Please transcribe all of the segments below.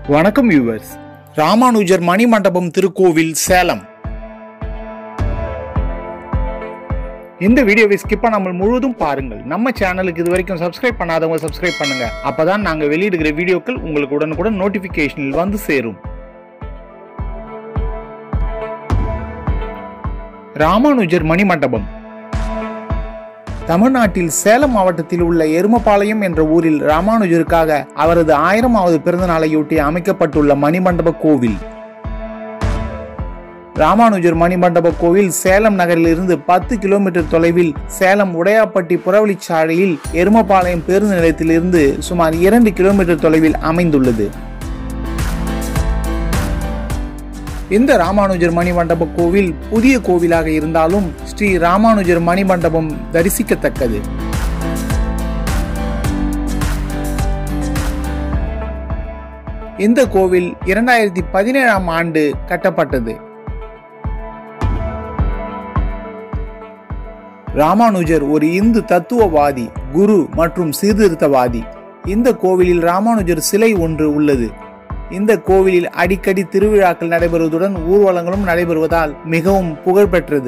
வணக்கம் வியூவர்ஸ் ராமானுஜர் மணிமண்டபம் திருக்கோவில் சேலம் இந்த வீடியோவை ஸ்கிப் பண்ணாமல் முழுவதும் பாருங்கள் நம்ம சேனலுக்கு இது வரைக்கும் சப்ஸ்கிரைப் பண்ணாதவங்க சப்ஸ்கிரைப் பண்ணுங்க அப்பதான் நாங்க வெளியிடுகிற வீடியோக்கள் உங்களுக்கு உடனுக்குடன் நோட்டிபிகேஷனில் வந்து சேரும் ராமானுஜர் மணிமண்டபம் தமிழ்நாட்டில் சேலம் மாவட்டத்தில் உள்ள எருமபாளையம் என்ற ஊரில் ராமானுஜருக்காக அவரது ஆயிரமாவது பிறந்த நாளையொட்டி அமைக்கப்பட்டுள்ள மணிமண்டப கோவில் ராமானுஜர் மணிமண்டப கோவில் சேலம் நகரிலிருந்து பத்து கிலோமீட்டர் தொலைவில் சேலம் உடையாப்பட்டி புறவழிச்சாலையில் எருமபாளையம் பேருந்து நிலையத்திலிருந்து சுமார் இரண்டு கிலோமீட்டர் தொலைவில் அமைந்துள்ளது இந்த ராமானுஜர் மணிமண்டப கோவில் புதிய கோவிலாக இருந்தாலும் ஸ்ரீ ராமானுஜர் மணிமண்டபம் தரிசிக்கத்தக்கது இந்த கோவில் இரண்டாயிரத்தி பதினேழாம் ஆண்டு கட்டப்பட்டது ராமானுஜர் ஒரு இந்து தத்துவவாதி குரு மற்றும் சீர்திருத்தவாதி இந்த கோவிலில் ராமானுஜர் சிலை ஒன்று உள்ளது இந்த கோவிலில் அடிக்கடி திருவிழாக்கள் நடைபெறுவதுடன் ஊர்வலங்களும் நடைபெறுவதால் மிகவும் புகழ்பெற்றது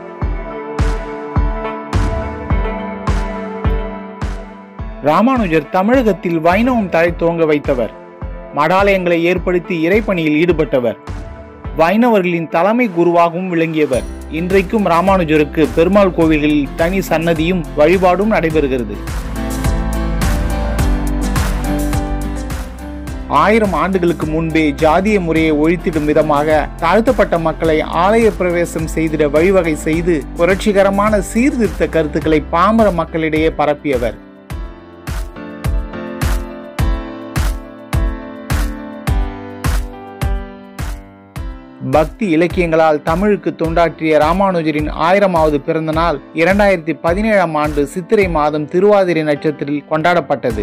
ராமானுஜர் தமிழகத்தில் வைணவம் தழை துவங்க வைத்தவர் மடாலயங்களை ஏற்படுத்தி இறைப்பணியில் ஈடுபட்டவர் வைணவர்களின் தலைமை குருவாகவும் விளங்கியவர் இன்றைக்கும் ராமானுஜருக்கு பெருமாள் கோவில்களில் தனி சன்னதியும் வழிபாடும் நடைபெறுகிறது ஆயிரம் ஆண்டுகளுக்கு முன்பே ஜாதிய முறையை ஒழித்திடும் விதமாக தாழ்த்தப்பட்ட மக்களை ஆலய பிரவேசம் செய்திட வழிவகை செய்து புரட்சிகரமான சீர்திருத்த கருத்துக்களை பாமர மக்களிடையே பரப்பியவர் பக்தி இலக்கியங்களால் தமிழுக்கு தொண்டாற்றிய ராமானுஜரின் ஆயிரமாவது பிறந்த நாள் இரண்டாயிரத்தி பதினேழாம் ஆண்டு சித்திரை மாதம் திருவாதிரை நட்சத்திரத்தில் கொண்டாடப்பட்டது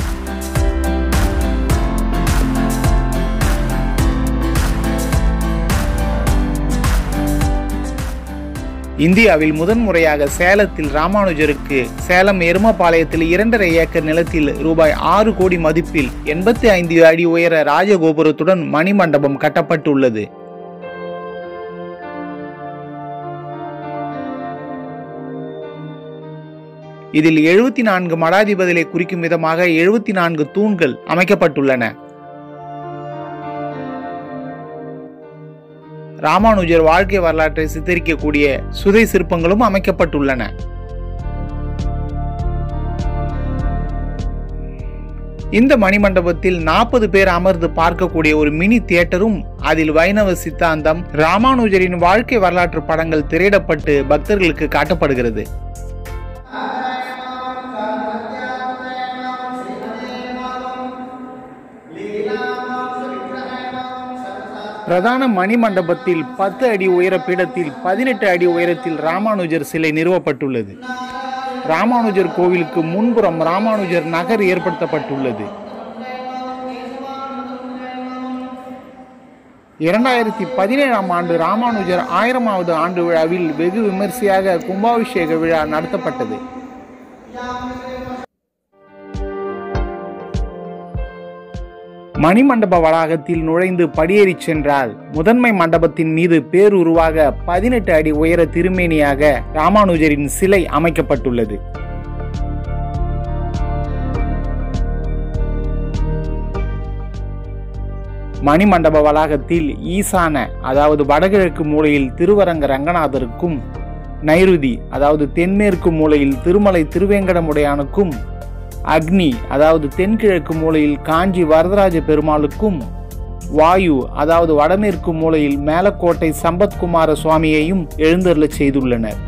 இந்தியாவில் முதன்முறையாக சேலத்தில் ராமானுஜருக்கு சேலம் எருமபாளையத்தில் இரண்டரை ஏக்கர் நிலத்தில் ரூபாய் ஆறு கோடி மதிப்பில் எண்பத்தி ஐந்து அடி உயர ராஜகோபுரத்துடன் மணிமண்டபம் கட்டப்பட்டுள்ளது இதில் எழுபத்தி நான்கு மடாதிபதிகளை குறிக்கும் விதமாக எழுபத்தி நான்கு தூண்கள் அமைக்கப்பட்டுள்ளன ராமானுஜர் வாழ்க்கை வரலாற்றை சித்தரிக்கக்கூடிய சுதை சிற்பங்களும் அமைக்கப்பட்டுள்ளன இந்த மணிமண்டபத்தில் நாற்பது பேர் அமர்ந்து பார்க்கக்கூடிய ஒரு மினி தியேட்டரும் அதில் வைணவ சித்தாந்தம் ராமானுஜரின் வாழ்க்கை வரலாற்று படங்கள் திரையிடப்பட்டு பக்தர்களுக்கு காட்டப்படுகிறது பிரதான மணிமண்டபத்தில் பத்து அடி உயர பீடத்தில் பதினெட்டு அடி உயரத்தில் ராமானுஜர் சிலை நிறுவப்பட்டுள்ளது ராமானுஜர் கோவிலுக்கு முன்புறம் ராமானுஜர் நகர் ஏற்படுத்தப்பட்டுள்ளது இரண்டாயிரத்தி பதினேழாம் ஆண்டு ராமானுஜர் ஆயிரமாவது ஆண்டு விழாவில் வெகு விமர்சையாக கும்பாபிஷேக விழா நடத்தப்பட்டது மணிமண்டப வளாகத்தில் நுழைந்து படியேறி சென்றால் முதன்மை மண்டபத்தின் மீது பேருருவாக பதினெட்டு அடி உயர திருமேனியாக ராமானுஜரின் சிலை அமைக்கப்பட்டுள்ளது மணிமண்டப வளாகத்தில் ஈசான அதாவது வடகிழக்கு மூலையில் திருவரங்க ரங்கநாதருக்கும் நைருதி அதாவது தென்மேற்கு மூலையில் திருமலை திருவேங்கடமுடையானுக்கும் அக்னி அதாவது தென்கிழக்கு மூலையில் காஞ்சி வரதராஜ பெருமாளுக்கும் வாயு அதாவது வடமேற்கு மூலையில் மேலக்கோட்டை சம்பத்குமார சுவாமியையும் எழுந்தருளச் செய்துள்ளனர்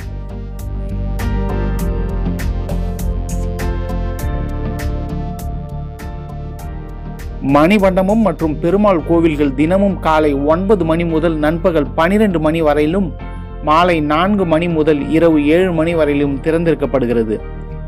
மணிமண்டபம் மற்றும் பெருமாள் கோவில்கள் தினமும் காலை ஒன்பது மணி முதல் நண்பகல் பனிரெண்டு மணி வரையிலும் மாலை நான்கு மணி முதல் இரவு ஏழு மணி வரையிலும் திறந்திருக்கப்படுகிறது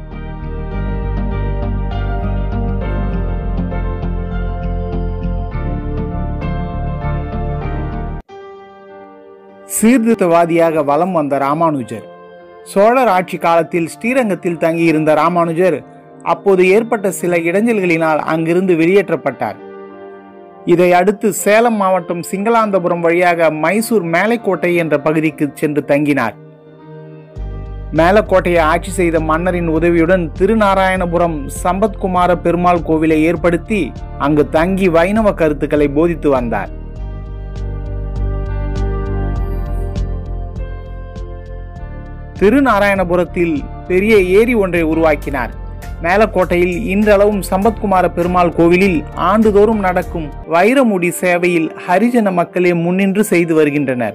சீர்திருத்தவாதியாக வலம் வந்த ராமானுஜர் சோழர் ஆட்சி காலத்தில் ஸ்ரீரங்கத்தில் தங்கியிருந்த ராமானுஜர் அப்போது ஏற்பட்ட சில இடைஞ்சல்களினால் அங்கிருந்து வெளியேற்றப்பட்டார் இதை அடுத்து சேலம் மாவட்டம் சிங்களாந்தபுரம் வழியாக மைசூர் மேலைக்கோட்டை என்ற பகுதிக்கு சென்று தங்கினார் மேலக்கோட்டையை ஆட்சி செய்த மன்னரின் உதவியுடன் திருநாராயணபுரம் சம்பத்குமார பெருமாள் கோவிலை ஏற்படுத்தி அங்கு தங்கி வைணவ கருத்துக்களை போதித்து வந்தார் திருநாராயணபுரத்தில் பெரிய ஏரி ஒன்றை உருவாக்கினார் மேலக்கோட்டையில் இன்றளவும் சம்பத்குமார பெருமாள் கோவிலில் ஆண்டுதோறும் நடக்கும் வைரமுடி சேவையில் ஹரிஜன மக்களே முன்னின்று செய்து வருகின்றனர்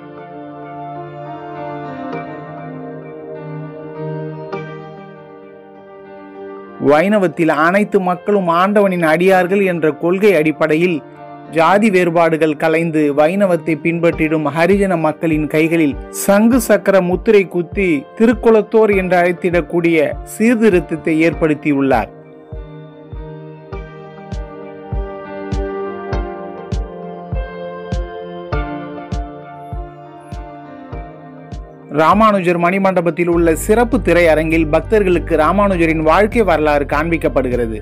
வைணவத்தில் அனைத்து மக்களும் ஆண்டவனின் அடியார்கள் என்ற கொள்கை அடிப்படையில் ஜாதி வேறுபாடுகள் கலைந்து வைணவத்தை பின்பற்றிடும் ஹரிஜன மக்களின் கைகளில் சங்கு சக்கர முத்திரை குத்தி திருக்குளத்தோர் என்று அழைத்திடக்கூடிய சீர்திருத்தத்தை ஏற்படுத்தியுள்ளார் ராமானுஜர் மணிமண்டபத்தில் உள்ள சிறப்பு திரையரங்கில் பக்தர்களுக்கு ராமானுஜரின் வாழ்க்கை வரலாறு காண்பிக்கப்படுகிறது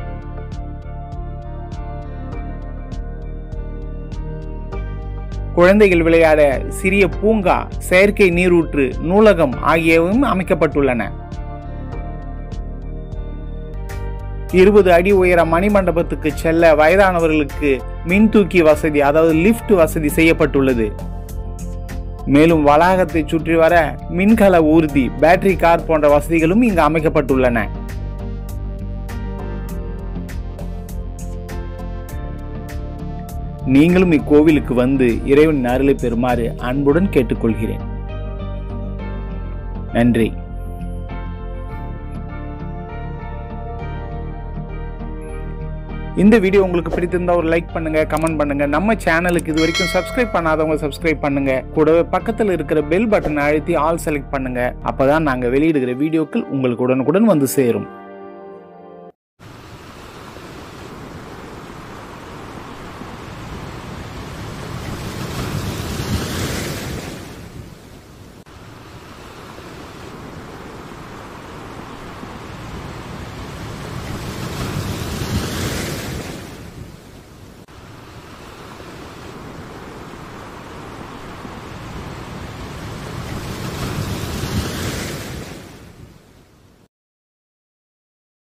குழந்தைகள் விளையாட சிறிய பூங்கா செயற்கை நீரூற்று நூலகம் ஆகியவையும் அமைக்கப்பட்டுள்ளன இருபது அடி உயர மணிமண்டபத்துக்கு செல்ல வயதானவர்களுக்கு மின் தூக்கி வசதி அதாவது லிஃப்ட் வசதி செய்யப்பட்டுள்ளது மேலும் வளாகத்தை சுற்றி வர மின்கல ஊர்தி பேட்டரி கார் போன்ற வசதிகளும் இங்கு அமைக்கப்பட்டுள்ளன நீங்களும் இக்கோவிலுக்கு வந்து இறைவன் அருளை பெறுமாறு அன்புடன் கேட்டுக்கொள்கிறேன் நன்றி இந்த வீடியோ உங்களுக்கு பிடித்திருந்தா ஒரு லைக் பண்ணுங்க கமெண்ட் பண்ணுங்க நம்ம சேனலுக்கு இது வரைக்கும் சப்ஸ்கிரைப் பண்ணாதவங்க சப்ஸ்கிரைப் பண்ணுங்க கூடவே பக்கத்தில் இருக்கிற பெல் பட்டனை அழுத்தி ஆல் செலக்ட் பண்ணுங்க அப்பதான் நாங்க வெளியிடுகிற வீடியோக்கள் உங்களுக்கு உடனுக்குடன் வந்து சேரும்